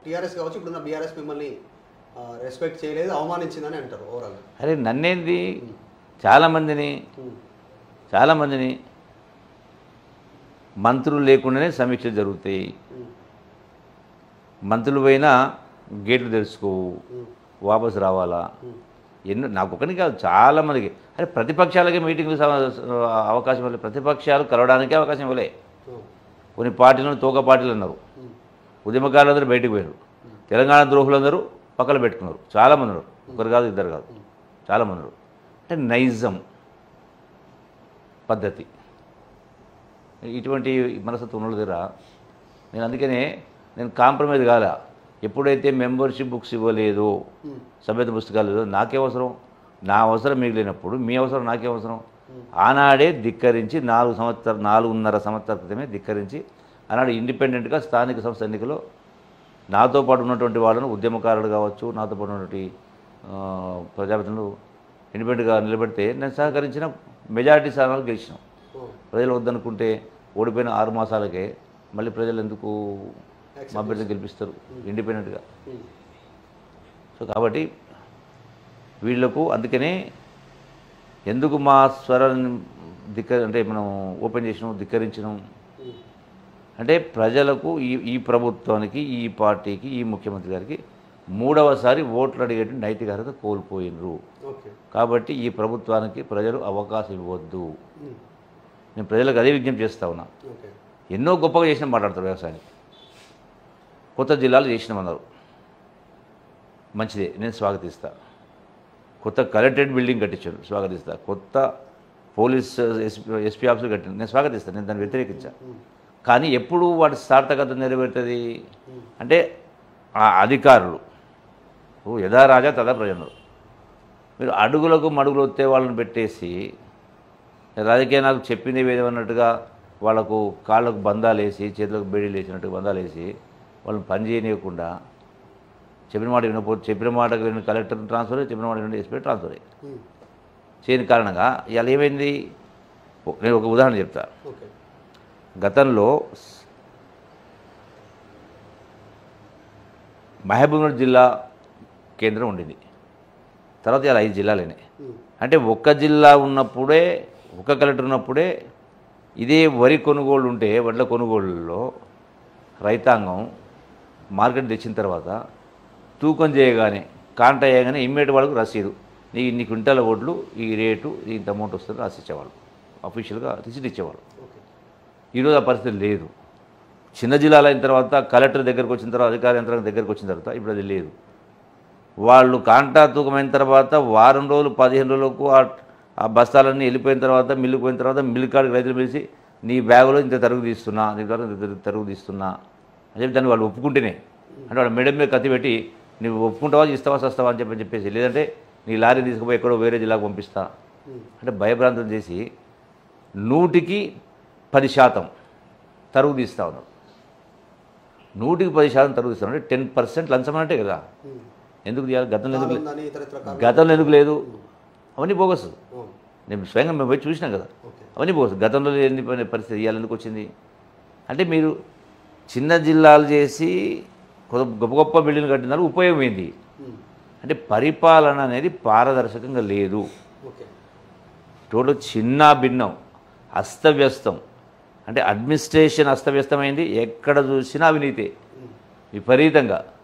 TRS కావచ్చు ఇప్పుడున్న BRS మిమ్మల్ని రెస్పెక్ట్ చేయలేదు అవమానించిందని అంటారు ఓవరాల్గా అరే నన్నేంది చాలామందిని చాలామందిని మంత్రులు లేకుండానే సమీక్షలు జరుగుతాయి మంత్రులు పోయినా గేట్లు తెరుచుకోవు వాపసు రావాలా ఎన్నో నాకు ఒకటి కాదు చాలా మందికి అరే ప్రతిపక్షాలకే మీటింగ్లు సమ- అవకాశం ఇవ్వలే ప్రతిపక్షాలు కలవడానికే అవకాశం ఇవ్వలే కొన్ని పార్టీలను తోక పార్టీలు అన్నారు ఉద్యమకారులందరూ బయటకు పోయారు తెలంగాణ ద్రోహులందరూ పక్కన పెట్టుకున్నారు చాలామంది ఉన్నారు ఒకరు కాదు ఇద్దరు కాదు చాలామంది ఉన్నారు అంటే నైజం పద్ధతి ఇటువంటి మనస్తత్వం ఉన్న దగ్గర నేను అందుకనే నేను కాంప్రమైజ్ కాల ఎప్పుడైతే మెంబర్షిప్ బుక్స్ ఇవ్వలేదు సభ్యత పుస్తకాలు లేదో నాకే అవసరం నా అవసరం మిగిలినప్పుడు మీ అవసరం నాకే అవసరం ఆనాడే ధిక్కరించి నాలుగు సంవత్సరాలు నాలుగున్నర సంవత్సరాల క్రితమే ధిక్కరించి ఆనాడు ఇండిపెండెంట్గా స్థానిక సంస్థ ఎన్నికలో నాతో పాటు ఉన్నటువంటి వాళ్ళను ఉద్యమకారులు కావచ్చు నాతో పాటు ఉన్నటువంటి ఆ, ప్రజాప్రతినిధులు ఇండిపెండెంట్గా నిలబెడితే నేను సహకరించిన మెజారిటీ స్థానాలు గెలిచినాం ప్రజలు వద్దనుకుంటే ఓడిపోయిన ఆరు మాసాలకే మళ్ళీ ప్రజలు ఎందుకు మా అభ్యర్థిని గెలిపిస్తారు ఇండిపెండెంట్గా సో కాబట్టి వీళ్లకు అందుకనే ఎందుకు మా స్వరాన్ని ధిక్క అంటే మనం ఓపెన్ చేసినాం ధిక్కరించినాం అంటే ప్రజలకు ఈ ఈ ప్రభుత్వానికి ఈ పార్టీకి ఈ ముఖ్యమంత్రి గారికి మూడవసారి ఓట్లు అడిగేటువంటి నైతిక అర్హత కోల్పోయినరు ఓకే కాబట్టి ఈ ప్రభుత్వానికి ప్రజలు అవకాశం ఇవ్వద్దు నేను ప్రజలకు అదే విజ్ఞప్తి చేస్తా ఉన్నా ఓకే ఎన్నో గొప్పగా చేసిన మాట్లాడతారు వ్యవసాయానికి కొత్త జిల్లాలు చేసినామన్నారు మంచిదే నేను స్వాగతిస్తా కొత్త కలెక్టరేట్ బిల్డింగ్ కట్టించాను స్వాగతిస్తా కొత్త పోలీస్ ఎస్పీ ఎస్పీ ఆఫీసులు కట్టింది నేను స్వాగతిస్తాను నేను దాన్ని వ్యతిరేకించా కానీ ఎప్పుడు వాటి సార్థకత నెరవేరుతుంది అంటే ఆ అధికారులు ఓ యథా రాజా తదా ప్రజలు మీరు అడుగులకు మడుగులు వస్తే వాళ్ళని పెట్టేసి రాజకీయ నాకు చెప్పింది వేదమన్నట్టుగా వాళ్ళకు కాళ్ళకు బంధాలు వేసి చేతులకు బేడీలు వేసినట్టు బంధాలు వేసి వాళ్ళని పని చేయనీయకుండా చెప్పిన మాట వినకపోతే చెప్పిన మాటకు విని కలెక్టర్ ట్రాన్స్ఫర్ చెప్పిన మాట విని ఎస్పీ ట్రాన్స్ఫర్ చేయని కారణంగా ఇవాళ ఏమైంది ఓ- నేను ఒక ఉదాహరణ చెప్తా ఓకే గతంలో మహబూబ్నగర్ జిల్లా కేంద్రం ఉండింది తర్వాత ఇలా ఐదు జిల్లాలైనాయి అంటే ఒక్క జిల్లా ఉన్నప్పుడే ఒక్క కలెక్టర్ ఉన్నప్పుడే ఇదే వరి కొనుగోళ్ళు ఉంటే వడ్ల కొనుగోళ్ళలో రైతాంగం మార్కెట్ తెచ్చిన తర్వాత తూకం చేయగానే కాంట చేయగానే ఇమ్మీడియట్ వాళ్ళకు రసీదు నీ ఇన్ని క్వింటాల ఓట్లు ఈ రేటు ఇంత అమౌంట్ వస్తుంది రాసిచ్చేవాళ్ళు అఫీషియల్గా రిసీట్ ఇచ్చేవాళ్ళు ఓకే ఈరోజు ఆ పరిస్థితి లేదు చిన్న జిల్లాలు అయిన తర్వాత కలెక్టర్ దగ్గరకు వచ్చిన తర్వాత అధికార యంత్రాంగం దగ్గరకు వచ్చిన తర్వాత ఇప్పుడు అది లేదు వాళ్ళు కాంటా తూకమైన తర్వాత వారం రోజులు పదిహేను రోజులకు ఆ ఆ బస్తాలన్నీ వెళ్ళిపోయిన తర్వాత మిల్లుకు పోయిన తర్వాత మిల్లు కాడికి రైతులు పిలిచి నీ బ్యాగులో ఇంత తరుగు తీస్తున్నా నీ ద్వారా ఇంత తరుగు- తరుగు తీస్తున్నా అని చెప్పి దాన్ని వాళ్ళు ఒప్పుకుంటేనే అంటే వాళ్ళ మెడ మీద కత్తి పెట్టి నువ్వు ఒప్పుకుంటావా ఇస్తావా సస్తావా అని చెప్పి చెప్పేసి లేదంటే నీ లారీ తీసుకుపోయి ఎక్కడో వేరే జిల్లాకు పంపిస్తా అంటే భయభ్రాంతం చేసి నూటికి పది శాతం తరుగు తీస్తా ఉన్నారు నూటికి పది శాతం తరుగు తీస్తాను అంటే టెన్ పర్సెంట్ లంచం అంటే కదా ఎందుకు తీయాలి గతంలో ఎందుకు లే- ఉందని ఇతర ఇతర కారణాలు గతంలో ఎందుకు లేదు అవన్నీ బోగస్ అవును. నేను స్వయంగా మేము పోయి చూసినాం కదా ఓకే అవన్నీ బోగస్ గతంలో లేని పని- పరిస్థితి ఇవాళ ఎందుకు వచ్చింది అంటే మీరు చిన్న జిల్లాలు చేసి కొ- గొప్ప గొప్ప బిల్డింగ్లు కట్టినారు ఉపయోగం ఏంది ఉమ్. అంటే పరిపాలన అనేది పారదర్శకంగా లేదు ఓకే టోటల్ చిన్న భిన్నం అస్తవ్యస్తం అంటే అడ్మినిస్ట్రేషన్ అస్తవ్యస్తమైంది ఎక్కడ చూసినా అవినీతి విపరీతంగా